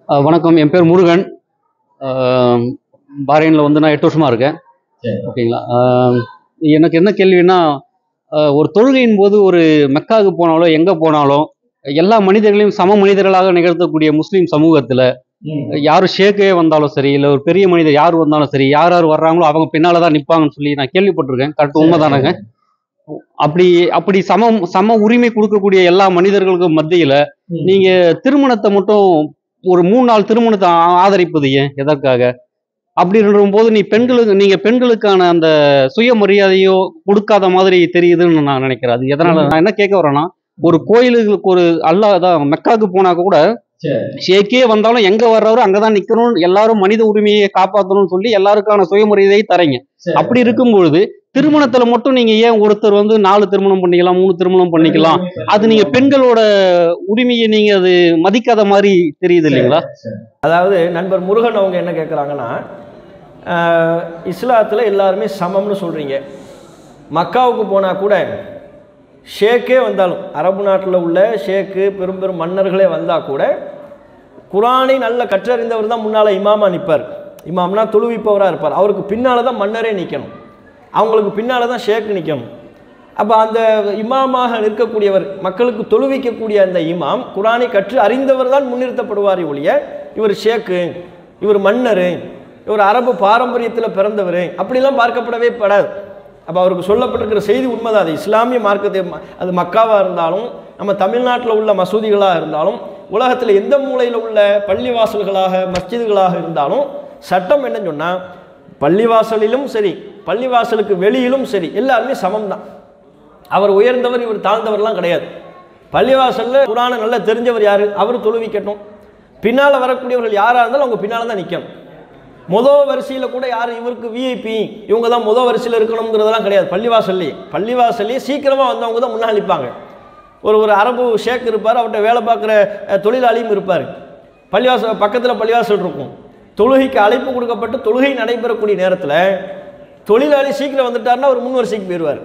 அஹ் வணக்கம் என் பேர் முருகன் அஹ் பாரின்ல வந்து நான் எட்டு வருஷமா இருக்கேன் சரி. ஓகேங்களா அஹ் எனக்கு என்ன கேள்வின்னா அஹ் ஒரு தொழுகையின் போது ஒரு மெக்காவுக்கு போனாலோ எங்க போனாலும் எல்லா மனிதர்களையும் சம மனிதர்களாக நிகழ்த்தக்கூடிய முஸ்லீம் சமூகத்துல யாரு ஷேக்கே வந்தாலும் சரி இல்ல ஒரு பெரிய மனிதர் யார் வந்தாலும் சரி யார் யார் வர்றாங்களோ அவங்க பின்னால தான் நிப்பாங்கன்னு சொல்லி நான் கேள்விப்பட்டிருக்கேன் கரெக்ட் உண்மைதானங்க அப்படி அப்படி சம சம உரிமை கொடுக்கக்கூடிய எல்லா மனிதர்களுக்கும் மத்தியில ம். நீங்க திருமணத்தை மட்டும் ஒரு மூணு நாள் திருமணத்தை ஆ- ஆதரிப்பது ஏன் எதற்காக அப்படின்ற போது நீ பெண்களுக்கு நீங்க பெண்களுக்கான அந்த சுயமரியாதையோ கொடுக்காத மாதிரி தெரியுதுன்னு நான் நினைக்கிறேன் அது எதனால நான் என்ன கேட்க வரேன்னா ஒரு கோயிலுக்கு ஒரு அல்லாஹ் தான் மெக்காவுக்கு போனா கூட சரி. ஷேக்கே வந்தாலும் எங்க வர்றவரும் அங்கதான் நிக்கணும் எல்லாரும் மனித உரிமையை காப்பாற்றணும்னு சொல்லி எல்லாருக்கான சுயமரியாதையை தரீங்க சரி. அப்படி இருக்கும் பொழுது திருமணத்துல மட்டும் நீங்க ஏன் ஒருத்தர் வந்து நாலு திருமணம் பண்ணிக்கலாம் மூணு திருமணம் பண்ணிக்கலாம் அது நீங்க பெண்களோட உரிமையை நீங்க அது மதிக்காத மாதிரி தெரியுது இல்லைங்களா அதாவது நண்பர் முருகன் அவங்க என்ன கேட்குறாங்கன்னா இஸ்லாத்தில் எல்லாருமே சமம்னு சொல்கிறீங்க மக்காவுக்கு போனால் கூட ஷேக்கே வந்தாலும் அரபு நாட்டில் உள்ள ஷேக்கு பெரும் பெரும் மன்னர்களே வந்தால் கூட குரானை நல்ல கற்றறிந்தவர் தான் முன்னால் இமாமா நிற்பார் இமாம்னா தொழுவிப்பவராக இருப்பார் அவருக்கு பின்னால் தான் மன்னரே நிற்கணும் அவங்களுக்கு பின்னால் தான் ஷேக் நிற்கணும் அப்போ அந்த இமாமாக நிற்கக்கூடியவர் மக்களுக்கு தொழுவிக்கக்கூடிய அந்த இமாம் குரானை கற்று அறிந்தவர் தான் முன்னிறுத்தப்படுவார் ஒழிய இவர் ஷேக்கு இவர் மன்னர் இவர் அரபு பாரம்பரியத்தில் பிறந்தவர் அப்படிலாம் பார்க்கப்படவே படாது அப்போ அவருக்கு சொல்லப்பட்டிருக்கிற செய்தி உண்மைதான் அது இஸ்லாமிய மார்க்கத்தை ம- அது மக்காவாக இருந்தாலும் நம்ம தமிழ்நாட்டில் உள்ள மசூதிகளாக இருந்தாலும் உலகத்தில் எந்த மூலையில் உள்ள பள்ளிவாசல்களாக மஸ்ஜிதுகளாக இருந்தாலும் சட்டம் என்ன சொன்னால் பள்ளிவாசலிலும் சரி பள்ளிவாசலுக்கு வெளியிலும் சரி எல்லாருமே சமம் தான் அவர் உயர்ந்தவர் இவர் தாழ்ந்தவர்லாம் கிடையாது பள்ளிவாசலில் குரானை நல்லா தெரிஞ்சவர் யார் அவர் தொழுவிக்கட்டும் பின்னால் வரக்கூடியவர்கள் யாராக இருந்தாலும் அவங்க பின்னால் தான் நிற்கணும் முதல் வரிசையில் கூட யார் இவருக்கு விஐபி இவங்க தான் முதல் வரிசையில் இருக்கணுங்கிறதெல்லாம் கிடையாது பள்ளிவாசல்லே பள்ளிவாசல்லே சீக்கிரமாக வந்தவங்க தான் முன்னால் நிற்பாங்க ஒரு ஒரு அரபு ஷேக் இருப்பார் அவர்கிட்ட வேலை பார்க்குற அஹ், தொழிலாளியும் இருப்பார் பள்ளிவாசல் பக்கத்தில் பள்ளிவாசல் இருக்கும் தொழுகைக்கு அழைப்பு கொடுக்கப்பட்டு தொழுகை நடைபெறக்கூடிய நேரத்தில் தொழிலாளி சீக்கிரம் வந்துட்டாருன்னா அவர் முன் வரிசைக்கு போயிடுவார்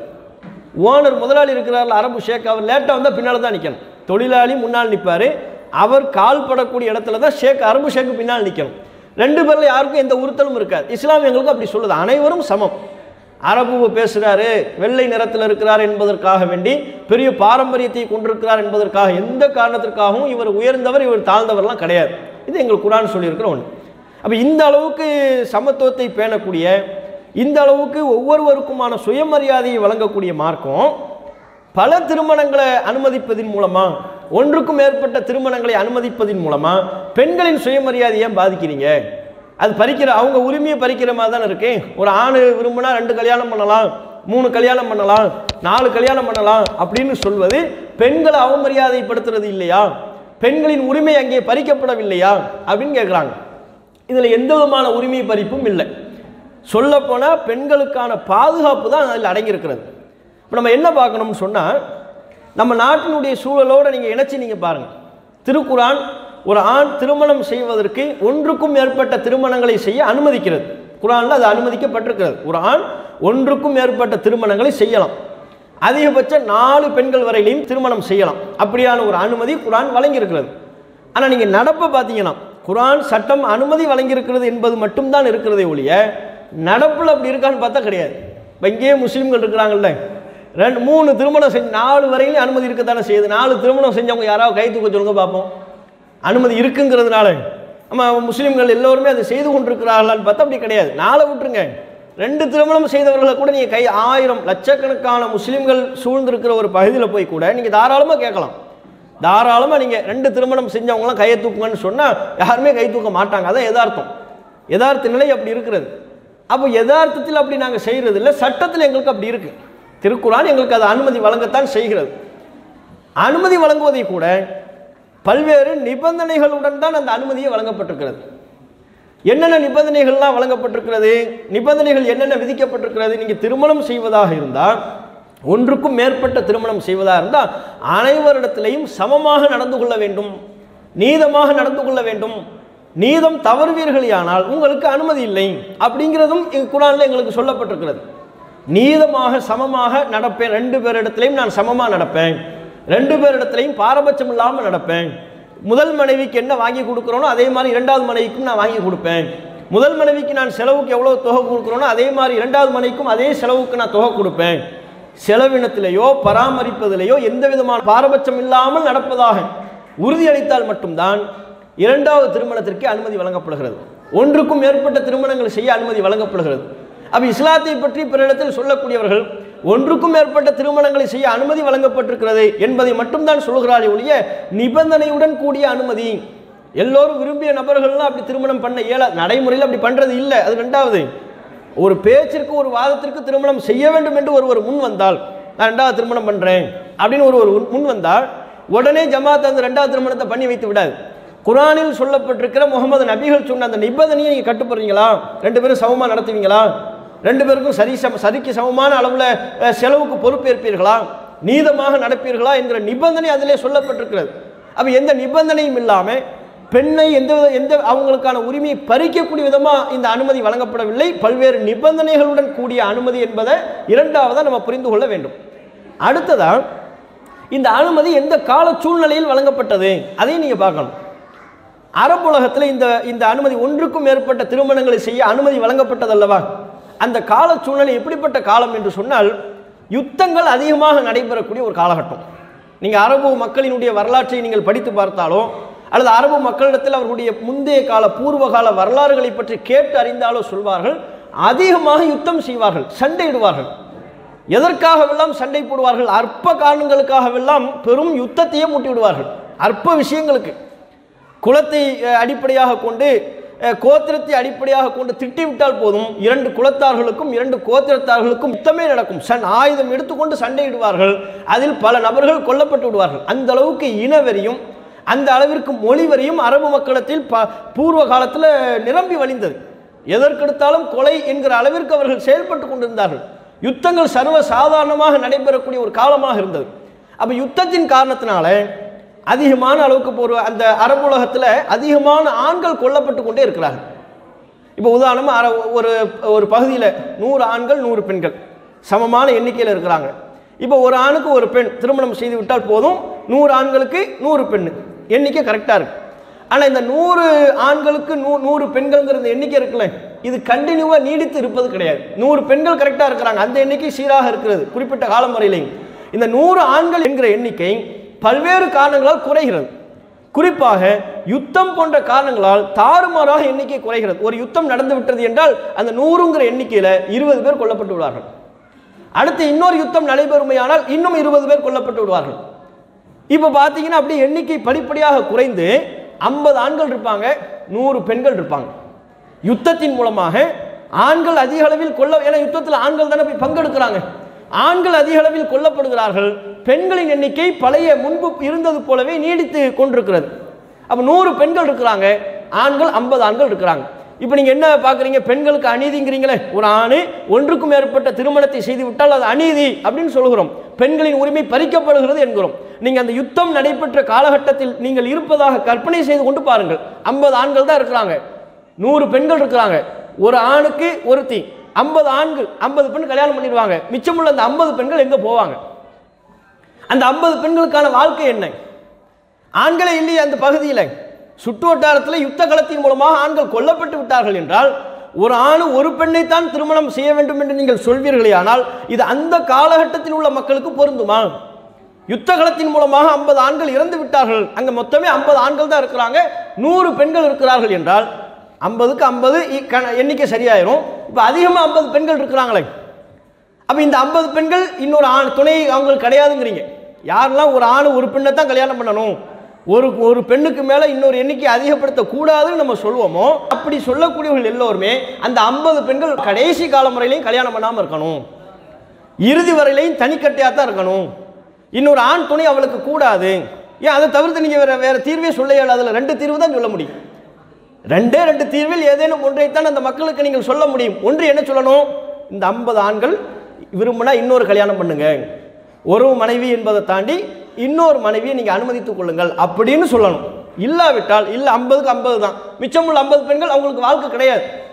ஓனர் முதலாளி இருக்கிறார்ல அரபு ஷேக் அவர் லேட்டாக வந்தால் பின்னால் தான் நிற்கணும் தொழிலாளி முன்னால் நிற்பார் அவர் கால் படக்கூடிய இடத்துல தான் ஷேக் அரபு ஷேக்கு பின்னால் நிற்கணும் ரெண்டு பேரில் யாருக்கும் எந்த உறுத்தலும் இருக்காது இஸ்லாம் எங்களுக்கு அப்படி சொல்லுது அனைவரும் சமம் அரபு பேசுகிறாரு வெள்ளை நிறத்தில் இருக்கிறார் என்பதற்காக வேண்டி பெரிய பாரம்பரியத்தை கொண்டிருக்கிறார் என்பதற்காக எந்த காரணத்திற்காகவும் இவர் உயர்ந்தவர் இவர் தாழ்ந்தவர்லாம் கிடையாது இது எங்கள் குரான் சொல்லியிருக்கிற ஒன்று அப்போ இந்த அளவுக்கு சமத்துவத்தை பேணக்கூடிய இந்த அளவுக்கு ஒவ்வொருவருக்குமான சுயமரியாதையை வழங்கக்கூடிய மார்க்கம் பல திருமணங்களை அனுமதிப்பதின் மூலமா ஒன்றுக்கும் மேற்பட்ட திருமணங்களை அனுமதிப்பதின் மூலமா பெண்களின் சுயமரியாதையை ஏன் பாதிக்கிறீங்க அது பறிக்கிற அவங்க உரிமையை பறிக்கிற மாதிரி தானே இருக்கு ஒரு ஆண் விரும்பினா ரெண்டு கல்யாணம் பண்ணலாம் மூணு கல்யாணம் பண்ணலாம் நாலு கல்யாணம் பண்ணலாம் அப்படின்னு சொல்வது பெண்களை அவமரியாதைப்படுத்துறது இல்லையா பெண்களின் உரிமை அங்கே பறிக்கப்படவில்லையா அப்படின்னு கேட்குறாங்க இதில் எந்த விதமான உரிமை பறிப்பும் இல்லை சொல்லப்போனால் பெண்களுக்கான பாதுகாப்பு தான் அதில் அடங்கியிருக்கிறது இப்போ நம்ம என்ன பார்க்கணும்னு சொன்னால் நம்ம நாட்டினுடைய சூழலோடு நீங்கள் இணைச்சி நீங்கள் பாருங்கள் திருக்குரான் ஒரு ஆண் திருமணம் செய்வதற்கு ஒன்றுக்கும் மேற்பட்ட திருமணங்களை செய்ய அனுமதிக்கிறது குரானில் அது அனுமதிக்கப்பட்டிருக்கிறது ஒரு ஆண் ஒன்றுக்கும் மேற்பட்ட திருமணங்களை செய்யலாம் அதிகபட்சம் நாலு பெண்கள் வரையிலையும் திருமணம் செய்யலாம் அப்படியான ஒரு அனுமதி குரான் வழங்கியிருக்கிறது ஆனால் நீங்கள் நடப்பை பார்த்தீங்கன்னா குரான் சட்டம் அனுமதி வழங்கியிருக்கிறது என்பது மட்டும்தான் இருக்கிறதே ஒழிய நடப்பில் அப்படி இருக்கான்னு பார்த்தா கிடையாது இப்போ இங்கேயே முஸ்லீம்கள் இருக்கிறாங்கல்ல ரெண்டு மூணு திருமணம் செஞ்சு நாலு வரையிலும் அனுமதி இருக்கத்தானே செய்யுது நாலு திருமணம் செஞ்சவங்க யாராவது கை தூக்க சொல்லுங்க பார்ப்போம் அனுமதி இருக்குங்கிறதுனால நம்ம முஸ்லீம்கள் எல்லோருமே அதை செய்து கொண்டிருக்கிறார்களான்னு பார்த்தா அப்படி கிடையாது நாளை விட்டுருங்க ரெண்டு திருமணம் செய்தவர்களை கூட நீங்கள் கை ஆயிரம் லட்சக்கணக்கான முஸ்லீம்கள் சூழ்ந்திருக்கிற ஒரு பகுதியில் போய் கூட நீங்கள் தாராளமாக கேட்கலாம் தாராளமாக நீங்கள் ரெண்டு திருமணம் செஞ்சவங்களாம் கையை தூக்குங்கன்னு சொன்னால் யாருமே கை தூக்க மாட்டாங்க அதான் யதார்த்தம் யதார்த்த நிலை அப்படி இருக்கிறது அப்போ யதார்த்தத்தில் அப்படி நாங்கள் செய்கிறது இல்லை சட்டத்தில் எங்களுக்கு அப்படி இருக்குது திருக்குறான் எங்களுக்கு அது அனுமதி வழங்கத்தான் செய்கிறது அனுமதி வழங்குவதை கூட பல்வேறு நிபந்தனைகளுடன் தான் அந்த அனுமதியை வழங்கப்பட்டிருக்கிறது என்னென்ன நிபந்தனைகள்லாம் வழங்கப்பட்டிருக்கிறது நிபந்தனைகள் என்னென்ன விதிக்கப்பட்டிருக்கிறது நீங்கள் திருமணம் செய்வதாக இருந்தால் ஒன்றுக்கும் மேற்பட்ட திருமணம் செய்வதாக இருந்தால் அனைவரிடத்திலையும் சமமாக நடந்து கொள்ள வேண்டும் நீதமாக நடந்து கொள்ள வேண்டும் நீதம் தவறுவீர்களானால் உங்களுக்கு அனுமதி இல்லை அப்படிங்கிறதும் இங்க குரானில் எங்களுக்கு சொல்லப்பட்டிருக்கிறது நீதமாக சமமாக நடப்பேன் ரெண்டு பேரிடத்திலையும் நான் சமமாக நடப்பேன் ரெண்டு பேரிடத்திலையும் பாரபட்சம் இல்லாமல் நடப்பேன் முதல் மனைவிக்கு என்ன வாங்கி கொடுக்குறோனோ அதே மாதிரி இரண்டாவது மனைவிக்கும் நான் வாங்கி கொடுப்பேன் முதல் மனைவிக்கு நான் செலவுக்கு எவ்வளோ தொகை கொடுக்குறோனோ அதே மாதிரி இரண்டாவது மனைவிக்கும் அதே செலவுக்கு நான் தொகை கொடுப்பேன் செலவினத்திலேயோ பராமரிப்பதிலேயோ எந்த விதமான பாரபட்சம் இல்லாமல் நடப்பதாக உறுதியளித்தால் மட்டும்தான் இரண்டாவது திருமணத்திற்கு அனுமதி வழங்கப்படுகிறது ஒன்றுக்கும் மேற்பட்ட திருமணங்கள் செய்ய அனுமதி வழங்கப்படுகிறது அப்ப இஸ்லாத்தை பற்றி பிறரிடத்தில் சொல்லக்கூடியவர்கள் ஒன்றுக்கும் மேற்பட்ட திருமணங்களை செய்ய அனுமதி வழங்கப்பட்டிருக்கிறது என்பதை மட்டும்தான் சொல்கிறாரே ஒழிய நிபந்தனையுடன் கூடிய அனுமதி எல்லோரும் விரும்பிய நபர்கள்லாம் அப்படி திருமணம் பண்ண இயல நடைமுறையில் அப்படி பண்றது இல்லை அது ரெண்டாவது ஒரு பேச்சிற்கு ஒரு வாதத்திற்கு திருமணம் செய்ய வேண்டும் என்று ஒருவர் முன் வந்தால் நான் ரெண்டாவது திருமணம் பண்றேன் அப்படின்னு ஒரு ஒரு முன் வந்தால் உடனே ஜமாத் அந்த ரெண்டாவது திருமணத்தை பண்ணி வைத்து விடாது குரானில் சொல்லப்பட்டிருக்கிற முகமது நபிகள் சொன்ன அந்த நிபந்தனையை நீங்கள் கட்டுப்படுறீங்களா ரெண்டு பேரும் சமமாக நடத்துவீங்களா ரெண்டு பேருக்கும் சரி சம சரிக்கு சமமான அளவில் அஹ், செலவுக்கு பொறுப்பேற்பீர்களா நீதமாக நடப்பீர்களா என்கிற நிபந்தனை அதிலே சொல்லப்பட்டிருக்கிறது அப்போ எந்த நிபந்தனையும் இல்லாமல் பெண்ணை எந்த வித- எந்த அவங்களுக்கான உரிமையை பறிக்கக்கூடிய விதமாக இந்த அனுமதி வழங்கப்படவில்லை பல்வேறு நிபந்தனைகளுடன் கூடிய அனுமதி என்பதை இரண்டாவதாக நம்ம புரிந்து கொள்ள வேண்டும் அடுத்ததா இந்த அனுமதி எந்த கால சூழ்நிலையில் வழங்கப்பட்டது அதையும் நீங்கள் பார்க்கணும் அரபுலகத்தில் இந்த இந்த அனுமதி ஒன்றுக்கும் மேற்பட்ட திருமணங்களை செய்ய அனுமதி வழங்கப்பட்டதல்லவா அந்த கால சூழ்நிலை எப்படிப்பட்ட காலம் என்று சொன்னால் யுத்தங்கள் அதிகமாக நடைபெறக்கூடிய ஒரு காலகட்டம் நீங்கள் அரபு மக்களினுடைய வரலாற்றை நீங்கள் படித்து பார்த்தாலோ அல்லது அரபு மக்களிடத்தில் அவர்களுடைய முந்தைய கால பூர்வ கால வரலாறுகளை பற்றி கேட்டு அறிந்தாலோ சொல்வார்கள் அதிகமாக யுத்தம் செய்வார்கள் சண்டையிடுவார்கள் எதற்காகவெல்லாம் சண்டை போடுவார்கள் அற்ப காரணங்களுக்காகவெல்லாம் பெரும் யுத்தத்தையே மூட்டி விடுவார்கள் அற்ப விஷயங்களுக்கு குலத்தை அஹ், அடிப்படையாக கொண்டு அஹ், கோத்திரத்தை அடிப்படையாக கொண்டு திட்டிவிட்டால் போதும் இரண்டு குலத்தார்களுக்கும் இரண்டு கோத்திரத்தார்களுக்கும் யுத்தமே நடக்கும் சன் ஆயுதம் எடுத்துக்கொண்டு சண்டையிடுவார்கள் அதில் பல நபர்கள் கொல்லப்பட்டு விடுவார்கள் அந்த அளவுக்கு இனவெறியும் அந்த அளவிற்கு மொழிவரியும் அரபு மக்களத்தில் ப பூர்வ காலத்தில் நிரம்பி வழிந்தது எதற்கெடுத்தாலும் கொலை என்கிற அளவிற்கு அவர்கள் செயல்பட்டு கொண்டிருந்தார்கள் யுத்தங்கள் சர்வ சாதாரணமாக நடைபெறக்கூடிய ஒரு காலமாக இருந்தது அப்போ யுத்தத்தின் காரணத்தினால அதிகமான அளவுக்கு இப்போ ஒரு அந்த அரபு உலகத்தில் அதிகமான ஆண்கள் கொல்லப்பட்டு கொண்டே இருக்கிறார்கள் இப்போ உதாரணமாக அர ஒரு ஒரு பகுதியில் நூறு ஆண்கள் நூறு பெண்கள் சமமான எண்ணிக்கையில் இருக்கிறாங்க இப்போ ஒரு ஆணுக்கு ஒரு பெண் திருமணம் செய்து விட்டால் போதும் நூறு ஆண்களுக்கு நூறு பெண் எண்ணிக்கை கரெக்டாக இருக்கு ஆனால் இந்த நூறு ஆண்களுக்கு நூ நூறு பெண்கள்ங்கிற இந்த எண்ணிக்கை இருக்குல்ல இது கண்டினியூவாக நீடித்து இருப்பது கிடையாது நூறு பெண்கள் கரெக்டாக இருக்கிறாங்க அந்த எண்ணிக்கை சீராக இருக்கிறது குறிப்பிட்ட காலம் வரையிலையும் இந்த நூறு ஆண்கள் என்கிற எண்ணிக்கை பல்வேறு காரணங்களால் குறைகிறது குறிப்பாக யுத்தம் போன்ற காரணங்களால் தாறுமாறாக எண்ணிக்கை குறைகிறது ஒரு யுத்தம் நடந்து விட்டது என்றால் அந்த நூறுங்கிற எண்ணிக்கையில் இருபது பேர் கொல்லப்பட்டு விடுவார்கள் அடுத்து இன்னொரு யுத்தம் நடைபெறுமையானால் இன்னும் இருபது பேர் கொல்லப்பட்டு விடுவார்கள் இப்போ பார்த்தீங்கன்னா அப்படியே எண்ணிக்கை படிப்படியாக குறைந்து ஐம்பது ஆண்கள் இருப்பாங்க நூறு பெண்கள் இருப்பாங்க யுத்தத்தின் மூலமாக ஆண்கள் அதிக அளவில் கொல்ல ஏன்னா யுத்தத்தில் ஆண்கள் தானே போய் பங்கெடுக்கிறாங்க ஆண்கள் அதிக அளவில் கொல்லப்படுகிறார்கள் பெண்களின் எண்ணிக்கை பழைய முன்பு இருந்தது போலவே நீடித்து கொண்டிருக்கிறது அப்போ நூறு பெண்கள் இருக்கிறாங்க ஆண்கள் ஐம்பது ஆண்கள் இருக்கிறாங்க இப்போ நீங்கள் என்ன பார்க்குறீங்க பெண்களுக்கு அநீதிங்கிறீங்களே ஒரு ஆண் ஒன்றுக்கும் மேற்பட்ட திருமணத்தை செய்து விட்டால் அது அநீதி அப்படின்னு சொல்கிறோம் பெண்களின் உரிமை பறிக்கப்படுகிறது என்கிறோம் நீங்கள் அந்த யுத்தம் நடைபெற்ற காலகட்டத்தில் நீங்கள் இருப்பதாக கற்பனை செய்து கொண்டு பாருங்கள் ஐம்பது ஆண்கள் தான் இருக்கிறாங்க நூறு பெண்கள் இருக்கிறாங்க ஒரு ஆணுக்கு ஒருத்தி ஐம்பது ஆண்கள் ஐம்பது பெண் கல்யாணம் பண்ணிடுவாங்க மிச்சமுள்ள அந்த ஐம்பது பெண்கள் எங்கே போவாங்க அந்த ஐம்பது பெண்களுக்கான வாழ்க்கை என்ன ஆண்களே இல்லையே அந்த பகுதியில் சுற்று வட்டாரத்தில் யுத்த களத்தின் மூலமாக ஆண்கள் கொல்லப்பட்டு விட்டார்கள் என்றால் ஒரு ஆண் ஒரு பெண்ணைத்தான் திருமணம் செய்ய வேண்டும் என்று நீங்கள் சொல்வீர்களே ஆனால் இது அந்த காலகட்டத்தில் உள்ள மக்களுக்கு பொருந்துமா யுத்த களத்தின் மூலமாக ஐம்பது ஆண்கள் இறந்து விட்டார்கள் அங்கே மொத்தமே ஐம்பது ஆண்கள் தான் இருக்கிறாங்க நூறு பெண்கள் இருக்கிறார்கள் என்றால் ஐம்பதுக்கு ஐம்பது எண்ணிக்கை சரியாயிரும் இப்போ அதிகமாக ஐம்பது பெண்கள் இருக்கிறாங்களே அப்போ இந்த ஐம்பது பெண்கள் இன்னொரு ஆண் துணை அவங்களுக்கு கிடையாதுங்கிறீங்க யாரெல்லாம் ஒரு ஆண் ஒரு பெண்ணை தான் கல்யாணம் பண்ணணும் ஒரு ஒரு பெண்ணுக்கு மேலே இன்னொரு எண்ணிக்கை அதிகப்படுத்தக்கூடாதுன்னு நம்ம சொல்லுவோமோ அப்படி சொல்லக்கூடியவர்கள் எல்லோருமே அந்த ஐம்பது பெண்கள் கடைசி காலம் வரையிலையும் கல்யாணம் பண்ணாமல் இருக்கணும் இறுதி வரையிலையும் தனிக்கட்டையாக தான் இருக்கணும் இன்னொரு ஆண் துணை அவளுக்கு கூடாது ஏன் அதை தவிர்த்து நீங்கள் வேறு வேறு தீர்வே சொல்ல இயலாது அதில் ரெண்டு தீர்வு தான் சொல்ல முடியும் ரெண்டே ரெண்டு தீர்வில் ஏதேனும் ஒன்றைத்தான் அந்த மக்களுக்கு நீங்கள் சொல்ல முடியும் ஒன்று என்ன சொல்லணும் இந்த ஐம்பது ஆண்கள் விரும்பினா இன்னொரு கல்யாணம் பண்ணுங்க ஒரு மனைவி என்பதை தாண்டி இன்னொரு மனைவியை நீங்கள் அனுமதித்துக் கொள்ளுங்கள் அப்படின்னு சொல்லணும் இல்லாவிட்டால் இல்லை ஐம்பதுக்கு ஐம்பது தான் மிச்சமுள்ள ஐம்பது பெண்கள் அவங்களுக்கு வாழ்க்கை கிடையாது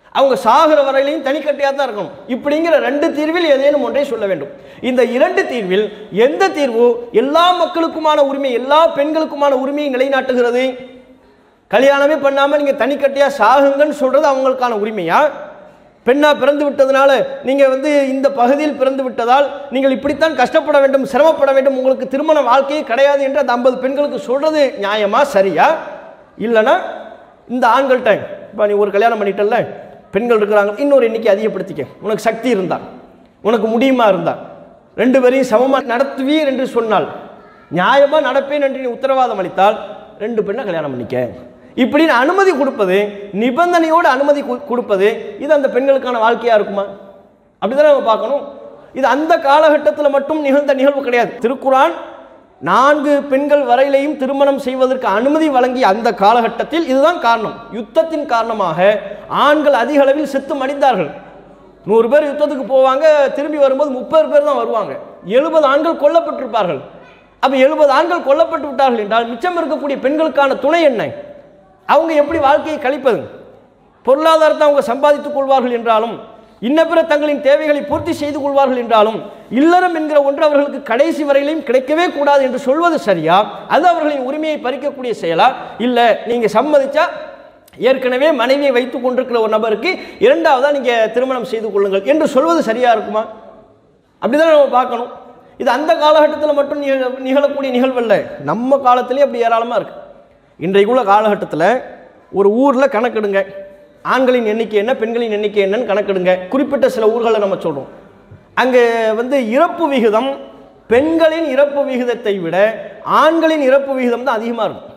அவங்க சாகிற வரையிலையும் தனிக்கட்டையாக தான் இருக்கணும் இப்படிங்கிற ரெண்டு தீர்வில் ஏதேனும் ஒன்றை சொல்ல வேண்டும் இந்த இரண்டு தீர்வில் எந்த தீர்வு எல்லா மக்களுக்குமான உரிமை எல்லா பெண்களுக்குமான உரிமையை நிலைநாட்டுகிறது கல்யாணமே பண்ணாமல் நீங்கள் தனிக்கட்டையாக சாகுங்கன்னு சொல்கிறது அவங்களுக்கான உரிமையா பெண்ணாக பிறந்து விட்டதுனால நீங்கள் வந்து இந்த பகுதியில் பிறந்து விட்டதால் நீங்கள் இப்படித்தான் கஷ்டப்பட வேண்டும் சிரமப்பட வேண்டும் உங்களுக்கு திருமண வாழ்க்கையே கிடையாது என்று அந்த ஐம்பது பெண்களுக்கு சொல்கிறது நியாயமா சரியா இல்லைன்னா இந்த ஆண்கள்கிட்ட இப்போ நீ ஒரு கல்யாணம் பண்ணிட்டல்ல பெண்கள் இருக்கிறாங்க இன்னொரு எண்ணிக்கை அதிகப்படுத்திக்க உனக்கு சக்தி இருந்தா உனக்கு முடியுமா இருந்தா ரெண்டு பேரையும் சமமாக நடத்துவீர் என்று சொன்னால் நியாயமாக நடப்பேன் என்று நீ உத்தரவாதம் அளித்தால் ரெண்டு பெண்ணை கல்யாணம் பண்ணிக்க இப்படின்னு அனுமதி கொடுப்பது நிபந்தனையோடு அனுமதி கு- கொடுப்பது இது அந்த பெண்களுக்கான வாழ்க்கையாக இருக்குமா அப்படிதானே நம்ம பார்க்கணும் இது அந்த காலகட்டத்தில் மட்டும் நிகழ்ந்த நிகழ்வு கிடையாது திருக்குரான் நான்கு பெண்கள் வரையிலையும் திருமணம் செய்வதற்கு அனுமதி வழங்கிய அந்த காலகட்டத்தில் இதுதான் காரணம் யுத்தத்தின் காரணமாக ஆண்கள் அதிக அளவில் செத்து மடிந்தார்கள் நூறு பேர் யுத்தத்துக்கு போவாங்க திரும்பி வரும்போது முப்பது பேர் தான் வருவாங்க எழுபது ஆண்கள் கொல்லப்பட்டிருப்பார்கள் அப்போ எழுபது ஆண்கள் கொல்லப்பட்டு விட்டார்கள் என்றால் மிச்சம் இருக்கக்கூடிய பெண்களுக்கான துணை என்ன அவங்க எப்படி வாழ்க்கையை கழிப்பது பொருளாதாரத்தை அவங்க சம்பாதித்துக் கொள்வார்கள் என்றாலும் இன்ன பிற தங்களின் தேவைகளை பூர்த்தி செய்து கொள்வார்கள் என்றாலும் இல்லறம் என்கிற ஒன்று அவர்களுக்கு கடைசி வரையிலையும் கிடைக்கவே கூடாது என்று சொல்வது சரியா அது அவர்களின் உரிமையை பறிக்கக்கூடிய செயலா இல்லை நீங்கள் சம்மதிச்சா ஏற்கனவே மனைவியை வைத்துக் கொண்டிருக்கிற ஒரு நபருக்கு இரண்டாவதா நீங்கள் திருமணம் செய்து கொள்ளுங்கள் என்று சொல்வது சரியா இருக்குமா அப்படிதான் நம்ம பார்க்கணும் இது அந்த காலகட்டத்தில் மட்டும் நிகழ நிகழக்கூடிய நிகழ்வல்ல நம்ம காலத்திலே அப்படி ஏராளமாக இருக்கு இன்றைக்குள்ள காலகட்டத்தில் ஒரு ஊரில் கணக்கெடுங்க ஆண்களின் எண்ணிக்கை என்ன பெண்களின் எண்ணிக்கை என்னன்னு கணக்கெடுங்க குறிப்பிட்ட சில ஊர்களை நம்ம சொல்கிறோம் அங்கே வந்து இறப்பு விகிதம் பெண்களின் இறப்பு விகிதத்தை விட ஆண்களின் இறப்பு விகிதம் தான் அதிகமாக இருக்கும்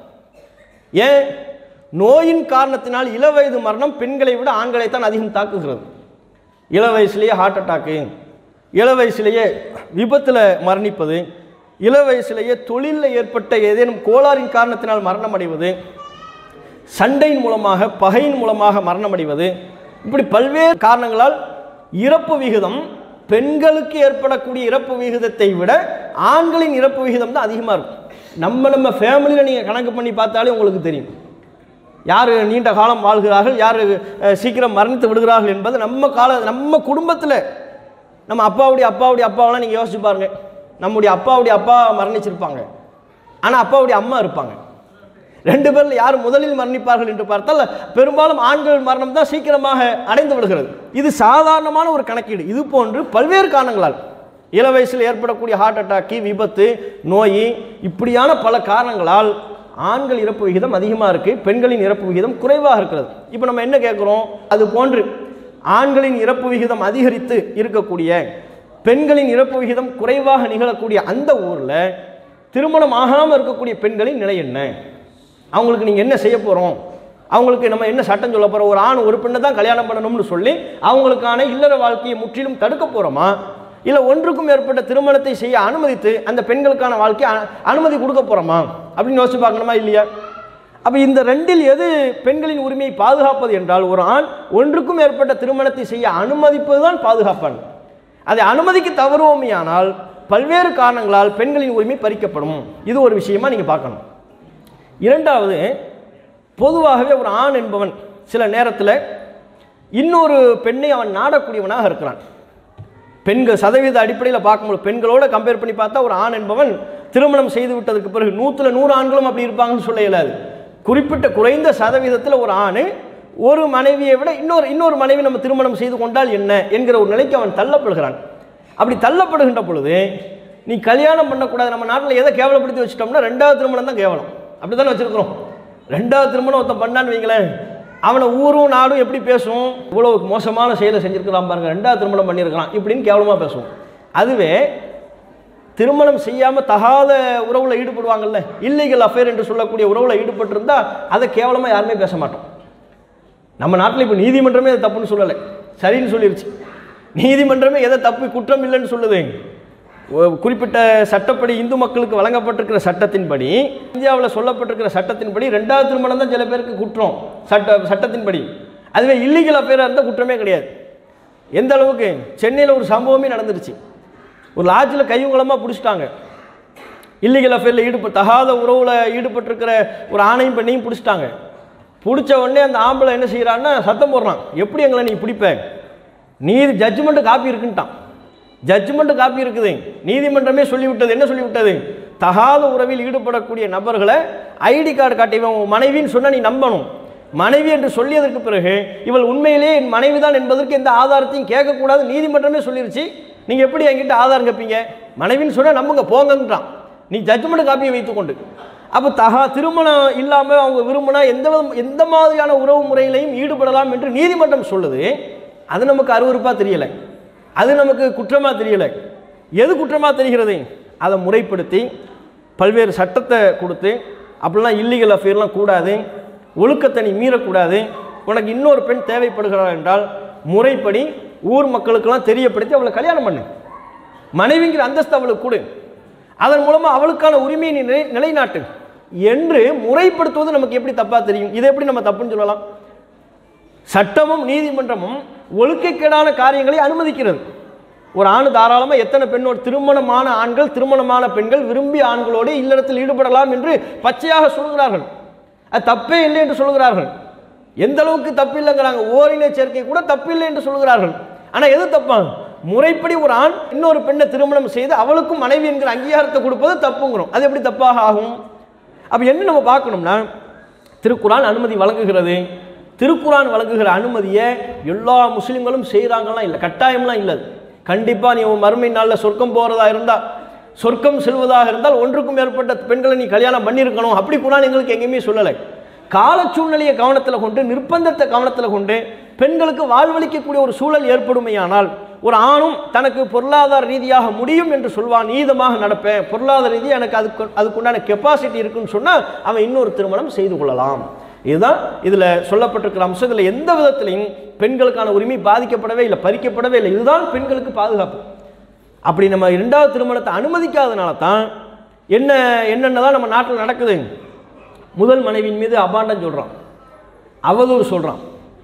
ஏன் நோயின் காரணத்தினால் இளவயது மரணம் பெண்களை விட ஆண்களை தான் அதிகம் தாக்குகிறது இள வயசுலேயே ஹார்ட் அட்டாக்கு இள வயசுலேயே விபத்தில் மரணிப்பது இள வயசுலேயே தொழிலில் ஏற்பட்ட ஏதேனும் கோளாறின் காரணத்தினால் மரணம் அடைவது சண்டையின் மூலமாக பகையின் மூலமாக மரணம் அடைவது இப்படி பல்வேறு காரணங்களால் இறப்பு விகிதம் பெண்களுக்கு ஏற்படக்கூடிய இறப்பு விகிதத்தை விட ஆண்களின் இறப்பு விகிதம் தான் அதிகமாக இருக்கும் நம்ம நம்ம ஃபேமிலியில் நீங்கள் கணக்கு பண்ணி பார்த்தாலே உங்களுக்கு தெரியும் யார் நீண்ட காலம் வாழ்கிறார்கள் யார் அஹ், சீக்கிரம் மரணித்து விடுகிறார்கள் என்பது நம்ம கால நம்ம குடும்பத்தில் நம்ம அப்பாவுடைய அப்பாவுடைய அப்பாவெல்லாம் நீங்கள் யோசிச்சு பாருங்க நம்முடைய அப்பாவுடைய அப்பா மரணிச்சிருப்பாங்க ஆனால் அப்பாவுடைய அம்மா இருப்பாங்க ரெண்டு பேரில் யார் முதலில் மரணிப்பார்கள் என்று பார்த்தால் பெரும்பாலும் ஆண்கள் மரணம் தான் சீக்கிரமாக அடைந்து விடுகிறது இது சாதாரணமான ஒரு கணக்கீடு இது போன்று பல்வேறு காரணங்களால் இள வயசில் ஏற்படக்கூடிய ஹார்ட் அட்டாக்கு விபத்து நோய் இப்படியான பல காரணங்களால் ஆண்கள் இறப்பு விகிதம் அதிகமாக இருக்குது பெண்களின் இறப்பு விகிதம் குறைவாக இருக்கிறது இப்போ நம்ம என்ன கேட்குறோம் அது போன்று ஆண்களின் இறப்பு விகிதம் அதிகரித்து இருக்கக்கூடிய பெண்களின் இறப்பு விகிதம் குறைவாக நிகழக்கூடிய அந்த ஊரில் திருமணம் ஆகாமல் இருக்கக்கூடிய பெண்களின் நிலை என்ன அவங்களுக்கு நீங்கள் என்ன செய்ய போகிறோம் அவங்களுக்கு நம்ம என்ன சட்டம் சொல்ல போகிறோம் ஒரு ஆண் ஒரு பெண்ணை தான் கல்யாணம் பண்ணணும்னு சொல்லி அவங்களுக்கான இல்லற வாழ்க்கையை முற்றிலும் தடுக்க போகிறோமா இல்லை ஒன்றுக்கும் மேற்பட்ட திருமணத்தை செய்ய அனுமதித்து அந்த பெண்களுக்கான வாழ்க்கையை அ- அனுமதி கொடுக்க போகிறோமா அப்படின்னு யோசிச்சு பார்க்கணுமா இல்லையா அப்போ இந்த ரெண்டில் எது பெண்களின் உரிமையை பாதுகாப்பது என்றால் ஒரு ஆண் ஒன்றுக்கும் மேற்பட்ட திருமணத்தை செய்ய அனுமதிப்பது தான் பாதுகாப்பான் அதை அனுமதிக்க தவறுவோமையானால் பல்வேறு காரணங்களால் பெண்களின் உரிமை பறிக்கப்படும் இது ஒரு விஷயமா நீங்கள் பார்க்கணும் இரண்டாவது பொதுவாகவே ஒரு ஆண் என்பவன் சில நேரத்தில் இன்னொரு பெண்ணை அவன் நாடக்கூடியவனாக இருக்கிறான் பெண்கள் சதவீத அடிப்படையில் பார்க்கும்போது பெண்களோட கம்பேர் பண்ணி பார்த்தா ஒரு ஆண் என்பவன் திருமணம் செய்து விட்டதுக்கு பிறகு நூற்றுல நூறு ஆண்களும் அப்படி இருப்பாங்கன்னு சொல்ல இயலாது குறிப்பிட்ட குறைந்த சதவீதத்தில் ஒரு ஆண் ஒரு மனைவியை விட இன்னொரு இன்னொரு மனைவி நம்ம திருமணம் செய்து கொண்டால் என்ன என்கிற ஒரு நிலைக்கு அவன் தள்ளப்படுகிறான் அப்படி தள்ளப்படுகின்ற பொழுது நீ கல்யாணம் பண்ணக்கூடாது நம்ம நாட்டில் எதை கேவலப்படுத்தி வச்சுட்டோம்னா ரெண்டாவது திருமணம் தான் கேவலம் அப்படி தானே வச்சுருக்கிறோம் ரெண்டாவது திருமணம் ஒருத்தன் பண்ணான்னு வைங்களேன் அவனை ஊரும் நாடும் எப்படி பேசும் இவ்வளோ மோசமான செயலை செஞ்சுருக்கலாம் பாருங்க ரெண்டாவது திருமணம் பண்ணியிருக்கலாம் இப்படின்னு கேவலமாக பேசுவோம் அதுவே திருமணம் செய்யாமல் தகாத உறவில் ஈடுபடுவாங்கல்ல இல்லீகல் அஃபேர் என்று சொல்லக்கூடிய உறவில் ஈடுபட்டிருந்தா அதை கேவலமாக யாருமே பேச மாட்டோம் நம்ம நாட்டில் இப்போ நீதிமன்றமே அது தப்புன்னு சொல்லலை சரின்னு சொல்லிருச்சு நீதிமன்றமே எதை தப்பு குற்றம் இல்லைன்னு சொல்லுது ஒ- குறிப்பிட்ட சட்டப்படி இந்து மக்களுக்கு வழங்கப்பட்டிருக்கிற சட்டத்தின்படி இந்தியாவில் சொல்லப்பட்டிருக்கிற சட்டத்தின்படி ரெண்டாவது திருமணம் தான் சில பேருக்கு குற்றம் சட்ட சட்டத்தின்படி அதுவே இல்லீகல் அஃபேராக இருந்தால் குற்றமே கிடையாது எந்த அளவுக்கு சென்னையில் ஒரு சம்பவமே நடந்துருச்சு ஒரு லாட்ஜில் கையுங்களமாக பிடிச்சிட்டாங்க இல்லீகல் அஃபேரில் ஈடுபட்டு தகாத உறவில் ஈடுபட்டிருக்கிற ஒரு ஆணையும் பெண்ணையும் பிடிச்சிட்டாங்க பிடிச்ச உடனே அந்த ஆம்பளை என்ன செய்கிறான்னா சத்தம் போடுறான் எப்படி எங்களை நீ பிடிப்ப நீதி ஜட்ஜ்மெண்ட்டு காப்பி இருக்குன்ட்டான் ஜட்ஜ்மெண்ட் காப்பி இருக்குது நீதிமன்றமே சொல்லிவிட்டது என்ன சொல்லிவிட்டது தகாத உறவில் ஈடுபடக்கூடிய நபர்களை ஐடி கார்டு காட்டி இவன் உன் மனைவின்னு சொன்னா நீ நம்பணும் மனைவி என்று சொல்லியதற்கு பிறகு இவள் உண்மையிலேயே என் மனைவி தான் என்பதற்கு எந்த ஆதாரத்தையும் கேட்கக்கூடாது நீதிமன்றமே சொல்லிருச்சு நீங்கள் எப்படி என்கிட்ட ஆதாரம் கேட்பீங்க மனைவின்னு சொன்னால் நம்புங்க போங்கன்றான் நீ ஜட்ஜ்மெண்ட் காப்பியை வைத்துக்கொண்டு அப்போ தகா திருமணம் இல்லாமல் அவங்க விரும்பினா எந்த விதம்- எந்த மாதிரியான உறவு முறையிலையும் ஈடுபடலாம் என்று நீதிமன்றம் சொல்லுது அது நமக்கு அருவருப்பாக தெரியலை அது நமக்கு குற்றமாக தெரியலை எது குற்றமாக தெரிகிறது அதை முறைப்படுத்தி பல்வேறு சட்டத்தை கொடுத்து அப்படிலாம் இல்லீகல் அஃபேர்லாம் கூடாது ஒழுக்கத்தை நீ மீறக்கூடாது உனக்கு இன்னொரு பெண் தேவைப்படுகிறாள் என்றால் முறைப்படி ஊர் மக்களுக்கெல்லாம் தெரியப்படுத்தி அவளை கல்யாணம் பண்ணு மனைவிங்கிற அந்தஸ்து அவளுக்கு கொடு அதன் மூலமாக அவளுக்கான உரிமையை நீ நிலை நிலைநாட்டு என்று முறைப்படுத்துவது நமக்கு எப்படி தப்பாக தெரியும் இதை எப்படி நம்ம தப்புன்னு சொல்லலாம் சட்டமும் நீதிமன்றமும் ஒழுக்கக்கேடான காரியங்களை அனுமதிக்கிறது ஒரு ஆண் தாராளமாக எத்தனை பெண்ணோடு திருமணமான ஆண்கள் திருமணமான பெண்கள் விரும்பிய ஆண்களோடு இல்லறத்தில் ஈடுபடலாம் என்று பச்சையாக சொல்கிறார்கள் அது தப்பே இல்லை என்று சொல்கிறார்கள் எந்த அளவுக்கு தப்பு இல்லைங்கிறாங்க ஓரின சேர்க்கை கூட தப்பில்லை என்று சொல்கிறார்கள் ஆனால் எது தப்பா முறைப்படி ஒரு ஆண் இன்னொரு பெண்ணை திருமணம் செய்து அவளுக்கும் மனைவி என்கிற அங்கீகாரத்தை கொடுப்பது தப்புங்கிறோம் அது எப்படி தப்பாக ஆகும் அப்போ என்ன நம்ம பார்க்கணும்னா திருக்குரான் அனுமதி வழங்குகிறது திருக்குரான் வழங்குகிற அனுமதியை எல்லா முஸ்லீம்களும் செய்கிறாங்கலாம் இல்லை கட்டாயம்லாம் இல்லை அது. கண்டிப்பா நீ உன் மறுமை நாளில் சொர்க்கம் போகிறதா இருந்தால் சொர்க்கம் செல்வதாக இருந்தால் ஒன்றுக்கும் மேற்பட்ட பெண்களை நீ கல்யாணம் பண்ணியிருக்கணும் அப்படி குரான் எங்களுக்கு எங்கேயுமே சொல்லலை கால சூழ்நிலையை கவனத்தில் கொண்டு நிர்பந்தத்தை கவனத்தில் கொண்டு பெண்களுக்கு வாழ்வளிக்கக்கூடிய ஒரு சூழல் ஏற்படுமையானால் ஒரு ஆணும் தனக்கு பொருளாதார ரீதியாக முடியும் என்று சொல்வான் நீதமாக நடப்பேன் பொருளாதார ரீதியாக எனக்கு அதுக்கு அதுக்குண்டான கெப்பாசிட்டி இருக்குன்னு சொன்னால் அவன் இன்னொரு திருமணம் செய்து கொள்ளலாம் இதுதான் இதில் சொல்லப்பட்டிருக்கிற அம்சத்தில் எந்த விதத்திலையும் பெண்களுக்கான உரிமை பாதிக்கப்படவே இல்லை பறிக்கப்படவே இல்லை இதுதான் பெண்களுக்கு பாதுகாப்பு அப்படி நம்ம இரண்டாவது திருமணத்தை அனுமதிக்காதனால தான் என்ன என்னென்ன தான் நம்ம நாட்டில் நடக்குது முதல் மனைவியின் மீது அபாண்டம் சொல்கிறான் அவதூறு சொல்கிறான்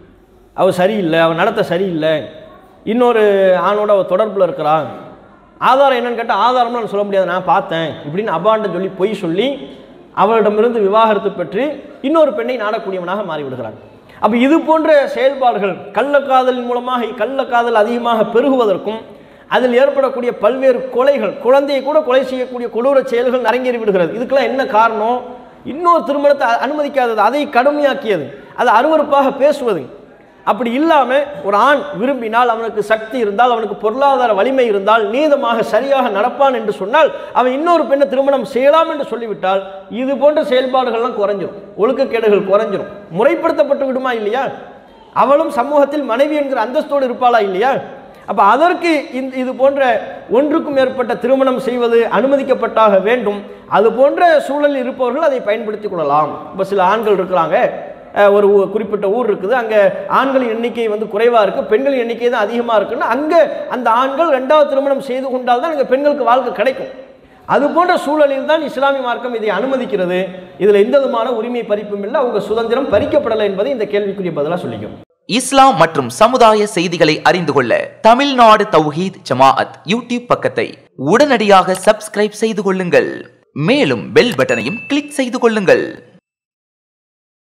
அவ சரியில்லை அவன் நடத்த சரியில்லை இன்னொரு ஆணோட அவ தொடர்பில் இருக்கிறான் ஆதாரம் என்னன்னு கேட்டால் ஆதாரம்னு நான் சொல்ல முடியாது நான் பார்த்தேன் இப்படின்னு அபாண்டம் சொல்லி பொய் சொல்லி அவளிடமிருந்து விவாகரத்து பெற்று இன்னொரு பெண்ணை நாடக்கூடியவனாக மாறிவிடுகிறான் அப்போ இது போன்ற செயல்பாடுகள் கள்ளக்காதலின் மூலமாக கள்ளக்காதல் அதிகமாக பெருகுவதற்கும் அதில் ஏற்படக்கூடிய பல்வேறு கொலைகள் குழந்தையை கூட கொலை செய்யக்கூடிய கொடூர செயல்கள் அரங்கேறி விடுகிறது இதுக்கெல்லாம் என்ன காரணம் இன்னொரு திருமணத்தை அ- அனுமதிக்காதது அதை கடுமையாக்கியது அது அருவருப்பாக பேசுவது அப்படி இல்லாமல் ஒரு ஆண் விரும்பினால் அவனுக்கு சக்தி இருந்தால் அவனுக்கு பொருளாதார வலிமை இருந்தால் நீதமாக சரியாக நடப்பான் என்று சொன்னால் அவன் இன்னொரு பெண்ணை திருமணம் செய்யலாம் என்று சொல்லிவிட்டால் இது போன்ற செயல்பாடுகள்லாம் குறைஞ்சிரும் ஒழுக்கக்கேடுகள் குறைஞ்சிரும் முறைப்படுத்தப்பட்டு விடுமா இல்லையா அவளும் சமூகத்தில் மனைவி என்கிற அந்தஸ்தோடு இருப்பாளா இல்லையா அப்போ அதற்கு இந்த இது போன்ற ஒன்றுக்கும் மேற்பட்ட திருமணம் செய்வது அனுமதிக்கப்பட்டாக வேண்டும் அது போன்ற சூழலில் இருப்பவர்கள் அதை பயன்படுத்திக் கொள்ளலாம் இப்போ சில ஆண்கள் இருக்கிறாங்க அஹ், ஒரு ஊ- குறிப்பிட்ட ஊர் இருக்குது அங்கே ஆண்களின் எண்ணிக்கை வந்து குறைவாக இருக்குது பெண்களின் எண்ணிக்கை தான் அதிகமாக இருக்குன்னா அங்கே அந்த ஆண்கள் ரெண்டாவது திருமணம் செய்து கொண்டால் தான் அங்கே பெண்களுக்கு வாழ்க்கை கிடைக்கும் அது போன்ற சூழலில் தான் இஸ்லாமிய மார்க்கம் இதை அனுமதிக்கிறது இதில் எந்த விதமான உரிமை பறிப்பும் இல்லை அவங்க சுதந்திரம் பறிக்கப்படலை என்பதை இந்த கேள்விக்குரிய பதிலாக சொல்லிக்கும் இஸ்லாம் மற்றும் சமுதாய செய்திகளை அறிந்து கொள்ள தமிழ்நாடு தௌஹீத் ஜமாஅத் யூடியூப் பக்கத்தை உடனடியாக சப்ஸ்கிரைப் செய்து கொள்ளுங்கள் மேலும் பெல் பட்டனையும் கிளிக் செய்து கொள்ளுங்கள்